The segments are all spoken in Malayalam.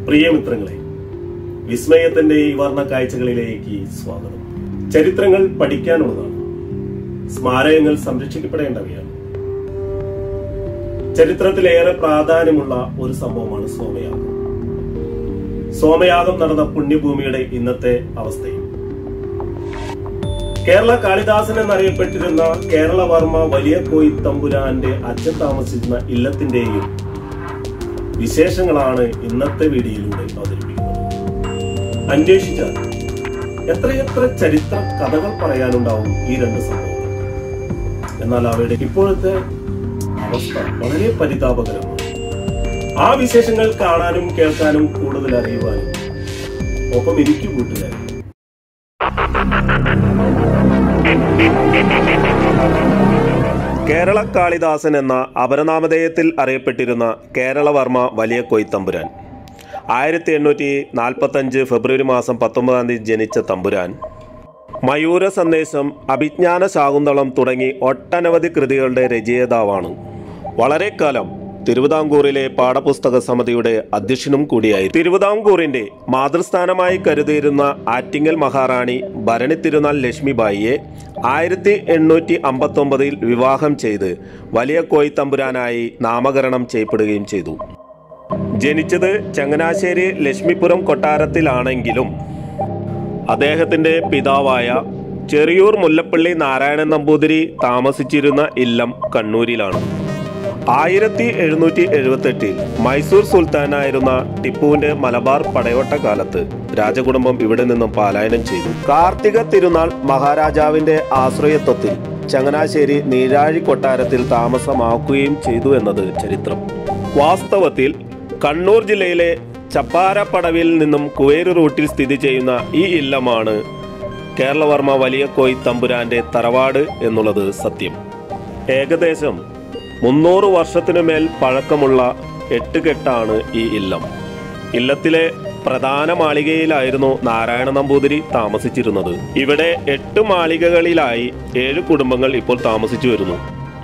പ്രിയമിത്രങ്ങളെ വിസ്മയത്തിന്റെ ഈ വർണ്ണ കാഴ്ചകളിലേക്ക് സ്വാഗതം ചരിത്രങ്ങൾ പഠിക്കാനുള്ളതാണ് സ്മാരകങ്ങൾ സംരക്ഷിക്കപ്പെടേണ്ടവയാണ് ചരിത്രത്തിലേറെ പ്രാധാന്യമുള്ള ഒരു സംഭവമാണ് സോമയാഗം സോമയാഗം നടന്ന പുണ്യഭൂമിയുടെ ഇന്നത്തെ അവസ്ഥയും കേരള കാളിദാസൻ എന്നറിയപ്പെട്ടിരുന്ന കേരളവർമ്മ വലിയ കോയി തമ്പുരാന്റെ അച്ഛൻ താമസിച്ചിരുന്ന ഇല്ലത്തിന്റെയും വിശേഷങ്ങളാണ് ഇന്നത്തെ വീഡിയോയിലൂടെ അവതരിപ്പിക്കുന്നത് അന്വേഷിച്ചാൽ എത്രയെത്ര ചരിത്ര കഥകൾ പറയാനുണ്ടാവും ഈ രണ്ട് സംഭവങ്ങൾ എന്നാൽ അവയുടെ ഇപ്പോഴത്തെ അവസ്ഥ വളരെ പരിതാപകരമാണ് ആ വിശേഷങ്ങൾ കാണാനും കേൾക്കാനും കൂടുതൽ അറിയുവാനും ഒപ്പം എനിക്ക് കൂട്ടുകാരും കേരള കാളിദാസൻ എന്ന അപരനാമധേയത്തിൽ അറിയപ്പെട്ടിരുന്ന കേരളവർമ്മ വലിയ കൊയ്ത്തമ്പുരാൻ ആയിരത്തി എണ്ണൂറ്റി നാൽപ്പത്തഞ്ച് ഫെബ്രുവരി മാസം പത്തൊമ്പതാം തീയതി ജനിച്ച തമ്പുരാൻ മയൂര സന്ദേശം അഭിജ്ഞാന ശാകുന്തളം തുടങ്ങി ഒട്ടനവധി കൃതികളുടെ രചയിതാവാണ് വളരെ കാലം തിരുവിതാംകൂറിലെ പാഠപുസ്തക സമിതിയുടെ അധ്യക്ഷനും കൂടിയായി തിരുവിതാംകൂറിന്റെ മാതൃസ്ഥാനമായി കരുതിയിരുന്ന ആറ്റിങ്ങൽ മഹാറാണി ഭരണി തിരുനാൾ ലക്ഷ്മിബായിയെ ആയിരത്തി എണ്ണൂറ്റി അമ്പത്തൊമ്പതിൽ വിവാഹം ചെയ്ത് വലിയ കോയിത്തമ്പുരാനായി നാമകരണം ചെയ്യപ്പെടുകയും ചെയ്തു ജനിച്ചത് ചങ്ങനാശ്ശേരി ലക്ഷ്മിപുരം കൊട്ടാരത്തിലാണെങ്കിലും അദ്ദേഹത്തിന്റെ പിതാവായ ചെറിയൂർ മുല്ലപ്പള്ളി നാരായണൻ നമ്പൂതിരി താമസിച്ചിരുന്ന ഇല്ലം കണ്ണൂരിലാണ് ആയിരത്തി എഴുന്നൂറ്റി എഴുപത്തെട്ടിൽ മൈസൂർ സുൽത്താനായിരുന്ന ടിപ്പുവിന്റെ മലബാർ പടയോട്ട കാലത്ത് രാജകുടുംബം ഇവിടെ നിന്നും പലായനം ചെയ്തു കാർത്തിക തിരുനാൾ മഹാരാജാവിന്റെ ആശ്രയത്വത്തിൽ ചങ്ങനാശ്ശേരി നീരാഴി കൊട്ടാരത്തിൽ താമസമാക്കുകയും ചെയ്തു എന്നത് ചരിത്രം വാസ്തവത്തിൽ കണ്ണൂർ ജില്ലയിലെ ചപ്പാരപ്പടവിൽ നിന്നും കുവേര് റൂട്ടിൽ സ്ഥിതി ചെയ്യുന്ന ഈ ഇല്ലമാണ് കേരളവർമ്മ വലിയ കോയി തമ്പുരാന്റെ തറവാട് എന്നുള്ളത് സത്യം ഏകദേശം മുന്നൂറ് വർഷത്തിനു മേൽ പഴക്കമുള്ള എട്ടുകെട്ടാണ് ഈ ഇല്ലം ഇല്ലത്തിലെ പ്രധാന മാളികയിലായിരുന്നു നാരായണ നമ്പൂതിരി താമസിച്ചിരുന്നത് ഇവിടെ എട്ട് മാളികകളിലായി ഏഴ് കുടുംബങ്ങൾ ഇപ്പോൾ താമസിച്ചു വരുന്നു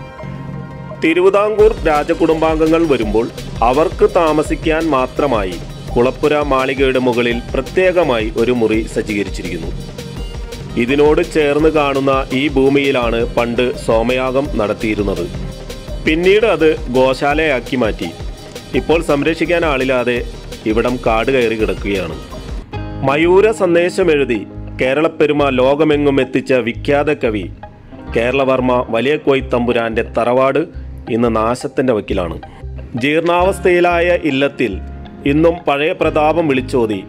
തിരുവിതാംകൂർ രാജകുടുംബാംഗങ്ങൾ വരുമ്പോൾ അവർക്ക് താമസിക്കാൻ മാത്രമായി കുളപ്പുര മാളികയുടെ മുകളിൽ പ്രത്യേകമായി ഒരു മുറി സജ്ജീകരിച്ചിരിക്കുന്നു ഇതിനോട് ചേർന്ന് കാണുന്ന ഈ ഭൂമിയിലാണ് പണ്ട് സോമയാഗം നടത്തിയിരുന്നത് പിന്നീട് അത് ഗോശാലയാക്കി മാറ്റി ഇപ്പോൾ സംരക്ഷിക്കാൻ ആളില്ലാതെ ഇവിടം കാട് കയറി കിടക്കുകയാണ് മയൂര സന്ദേശം എഴുതി കേരളപ്പെരുമ ലോകമെങ്ങും എത്തിച്ച വിഖ്യാത കവി കേരളവർമ്മ വലിയ കോയി തമ്പുരാന്റെ തറവാട് ഇന്ന് നാശത്തിന്റെ വക്കിലാണ് ജീർണാവസ്ഥയിലായ ഇല്ലത്തിൽ ഇന്നും പഴയ പ്രതാപം വിളിച്ചോതി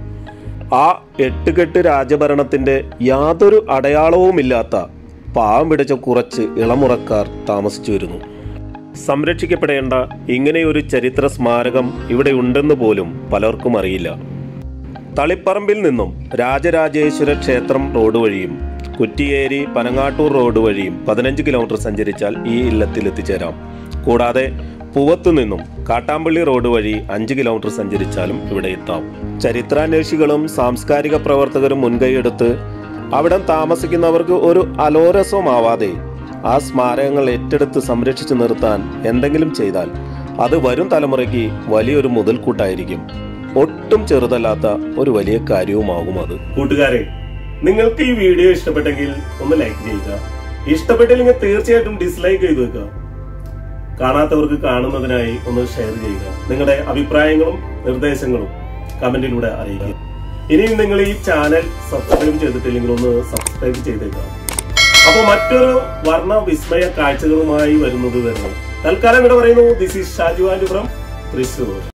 ആ എട്ടുകെട്ട് രാജഭരണത്തിന്റെ യാതൊരു അടയാളവുമില്ലാത്ത പാവം പിടിച്ച കുറച്ച് ഇളമുറക്കാർ താമസിച്ചു വരുന്നു സംരക്ഷിക്കപ്പെടേണ്ട ഇങ്ങനെയൊരു ചരിത്ര സ്മാരകം ഇവിടെ ഉണ്ടെന്ന് പോലും പലർക്കും അറിയില്ല തളിപ്പറമ്പിൽ നിന്നും രാജരാജേശ്വര ക്ഷേത്രം റോഡ് വഴിയും കുറ്റിയേരി പനങ്ങാട്ടൂർ റോഡ് വഴിയും പതിനഞ്ച് കിലോമീറ്റർ സഞ്ചരിച്ചാൽ ഈ ഇല്ലത്തിൽ എത്തിച്ചേരാം കൂടാതെ പൂവത്തു നിന്നും കാട്ടാമ്പള്ളി റോഡ് വഴി അഞ്ച് കിലോമീറ്റർ സഞ്ചരിച്ചാലും ഇവിടെ എത്താം ചരിത്രാന്വേഷികളും സാംസ്കാരിക പ്രവർത്തകരും മുൻകൈയെടുത്ത് അവിടം താമസിക്കുന്നവർക്ക് ഒരു അലോരസമാവാതെ ആ സ്മാരകങ്ങൾ ഏറ്റെടുത്ത് സംരക്ഷിച്ചു നിർത്താൻ എന്തെങ്കിലും ചെയ്താൽ അത് വരും തലമുറയ്ക്ക് വലിയൊരു മുതൽക്കൂട്ടായിരിക്കും ഒട്ടും ചെറുതല്ലാത്ത ഒരു വലിയ കാര്യവുമാകും അത് കൂട്ടുകാരെ നിങ്ങൾക്ക് ഈ വീഡിയോ ഇഷ്ടപ്പെട്ടെങ്കിൽ ഒന്ന് ലൈക്ക് ചെയ്യുക ഇഷ്ടപ്പെട്ടില്ലെങ്കിൽ തീർച്ചയായിട്ടും ഡിസ്ലൈക്ക് ചെയ്ത് വെക്കുക കാണാത്തവർക്ക് കാണുന്നതിനായി ഒന്ന് ഷെയർ ചെയ്യുക നിങ്ങളുടെ അഭിപ്രായങ്ങളും നിർദ്ദേശങ്ങളും കമന്റിലൂടെ അറിയിക്കുക ഇനിയും നിങ്ങൾ ഈ ചാനൽ സബ്സ്ക്രൈബ് ചെയ്തിട്ടില്ലെങ്കിൽ ഒന്ന് സബ്സ്ക്രൈബ് ചെയ്തേക്കുക അപ്പൊ മറ്റൊരു വർണ്ണ വിസ്മയ കാഴ്ചകളുമായി വരുന്നത് വരുന്നു തൽക്കാലം ഇവിടെ പറയുന്നു this is Shaju and from Thrissur